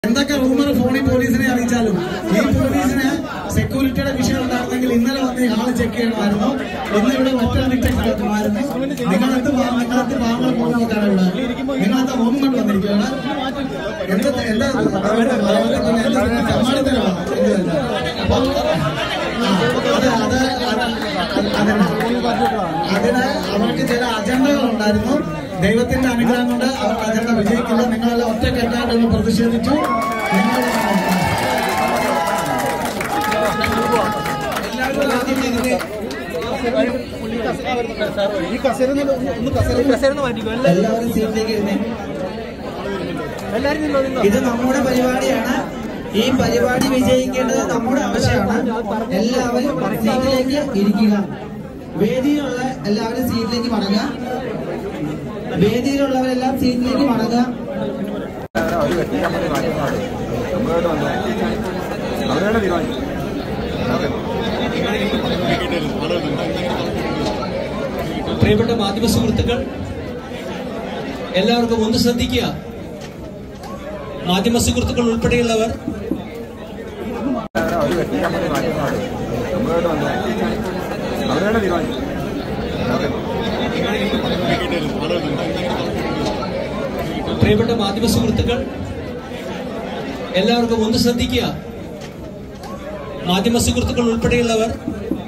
എന്തൊക്കെ റൂമർ ഫോണിൽ പോലീസിനെ അറിയിച്ചാലും ഈ പോലീസിന് സെക്യൂരിറ്റിയുടെ വിഷയം ഉണ്ടായിരുന്നെങ്കിൽ ഇന്നലെ വന്ന് ഈ ഹാള് ചെക്ക് ചെയ്യണമായിരുന്നു ഇന്ന് ഇവിടെ മറ്റൊരു ഡിറ്റക്ടർ എത്തുമായിരുന്നു നിങ്ങളെന്ത് പാ- നിങ്ങളെന്ത് പാവങ്ങൾ പോകുന്നതാണ് ഇവിടെ നിങ്ങളെന്താ ഹോം കൊണ്ട് വന്നിരിക്കുകയാണ് എന്ത് എന്താ സമ്മാനത്തരമാണ് അത് അത് അതിന് അതിന് അവർക്ക് ചില അജണ്ടകൾ ഉണ്ടായിരുന്നു ദൈവത്തിന്റെ അനുഗ്രഹം കൊണ്ട് അവർക്ക് അജണ്ട വിജയിക്കില്ല നിങ്ങളെല്ലാം ഒറ്റക്കെട്ടായിട്ടൊന്ന് പ്രതിഷേധിച്ചു നിങ്ങൾ എല്ലാവരും സീറ്റിലേക്ക് ഇരുന്നേ ഇത് നമ്മുടെ പരിപാടിയാണ് ഈ പരിപാടി വിജയിക്കേണ്ടത് നമ്മുടെ ആവശ്യമാണ് എല്ലാവരും സീറ്റിലേക്ക് ഇരിക്കുക വേദിയിലുള്ള എല്ലാവരും സീറ്റിലേക്ക് മടങ്ങുക വേദിയിലുള്ളവരെല്ലാം സീറ്റിലേക്ക് മടങ്ങുക അവരുടെ തീരുമാനിക്കും പ്രിയപ്പെട്ട മാധ്യമ സുഹൃത്തുക്കൾ എല്ലാവർക്കും ഒന്ന് ശ്രദ്ധിക്കുക മാധ്യമ സുഹൃത്തുക്കൾ ഉൾപ്പെടെയുള്ളവർ അവർ വെട്ടിക്കാൻ വേണ്ടി മാറ്റുന്നതാണ് നമ്മളോട് വന്നത് അവരുടെ തീരുമാനിക്കും പ്രിയപ്പെട്ട മാധ്യമ സുഹൃത്തുക്കൾ എല്ലാവർക്കും ഒന്ന് ശ്രദ്ധിക്കുക മാധ്യമ സുഹൃത്തുക്കൾ ഉൾപ്പെടെയുള്ളവർ